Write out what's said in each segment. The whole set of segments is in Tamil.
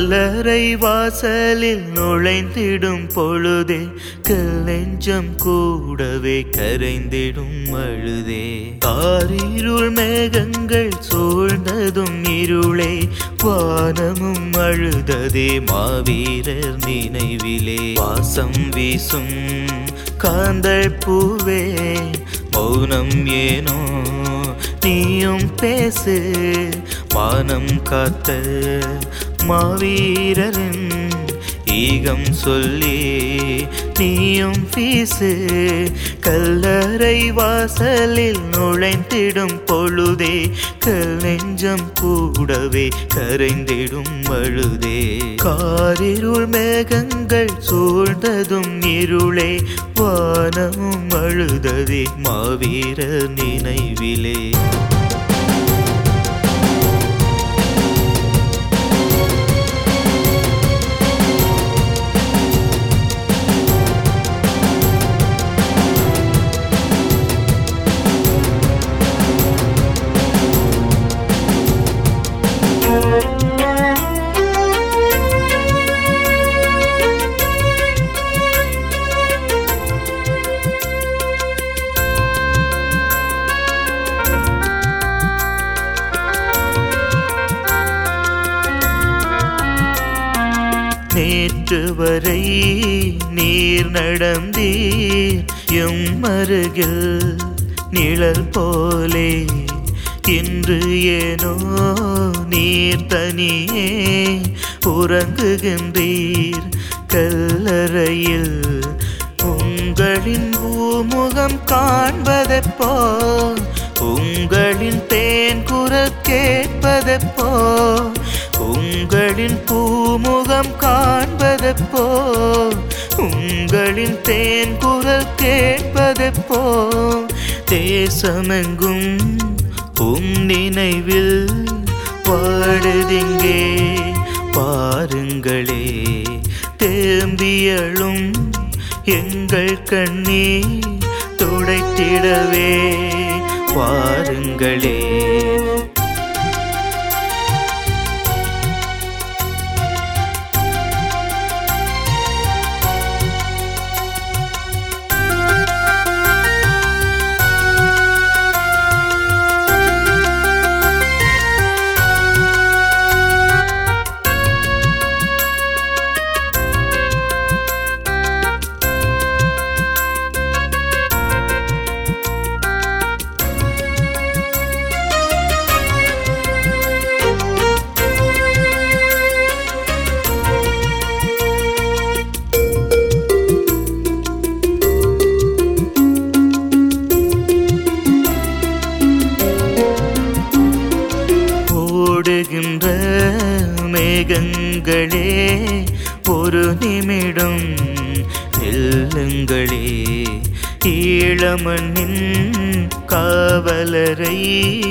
கல்லறை வாசலில் நுழைந்திடும் பொழுதே கல்லெஞ்சம் கூடவே கரைந்திடும் அழுதே காரிருள் மேகங்கள் சூழ்ந்ததும் இருளே வானமும் அழுததே மாவீரர் நினைவிலே வாசம் வீசும் காந்தள் பூவே மௌனம் ஏனோ நீயும் பேசு மானம் காத்த மாவீரரின் ஈகம் சொல்லி நீயும் வீசு கல்லறை வாசலில் நுழைந்திடும் பொழுதே கல் நெஞ்சம் கூடவே கரைந்திடும் அழுதே காரிருள் மேகங்கள் சூழ்ந்ததும் இருளே வானமும் அழுததே மாவீரர் நினைவிலே நேற்று வரை நீர் நடந்தீர் எம் அருகில் நிழல் போலே இன்று ஏனோ நீர் தனியே உறங்குகின்றீர் கல்லறையில் உங்களின் பூமுகம் காண்பதெப்போ உங்களின் தேன் குரல் கேட்பதெப்போ உங்களின் பூமுகம் காண்பதெப்போ உங்களின் தேன் குரல் கேட்பதெப்போ தேசமெங்கும் உம் நினைவில் வாடுதிங்கே பாருங்களே தேம்பியழும் எங்கள் கண்ணீர் துடைத்திடவே வாருங்களே ஓடுகின்ற மேகங்களே ஒரு நிமிடம் நில்லுங்களே ஈழமண்ணின் காவலரை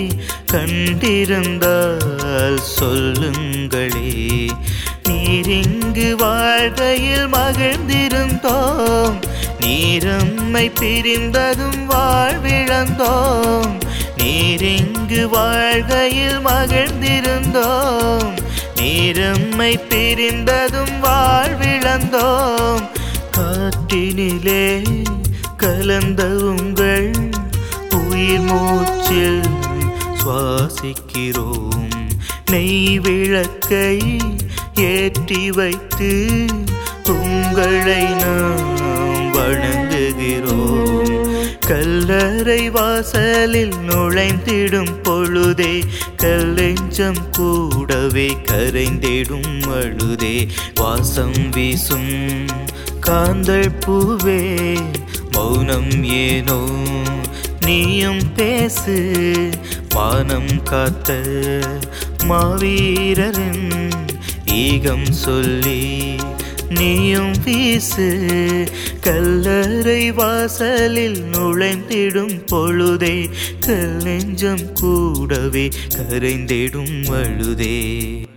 கண்டிருந்தால் சொல்லுங்களே நீரிங்கு வாழ்கையில் மகிழ்ந்திருந்தோம் நீரம்மை பிரிந்ததும் வாழ்விழந்தோம் நீரிங்கு வாழ்கையில் மகிழ்ந்திருந்தோம் நீரம்மை பிரிந்ததும் வாழ்விழந்தோம் காற்றினிலே கலந்த உங்கள் உயிர் மூச்சில் சுவாசிக்கிறோம் நெய் விளக்கை ஏற்றி வைத்து உங்களை நாம் வணங்குகிறோம் கல்லறை வாசலில் நுழைந்திடும் பொழுதே கல்லெஞ்சம் கூடவே கரைந்திடும் அழுதே வாசம் வீசும் காந்தள் பூவே மௌனம் ஏனோ நீயும் பேசு மானம் காத்த மாவீரரின் ஈகம் சொல்லி நீயும் வீசு கல்லறை வாசலில் நுழைந்திடும் பொழுதே கல் நெஞ்சம் கூடவே கரைந்திடும் அழுதே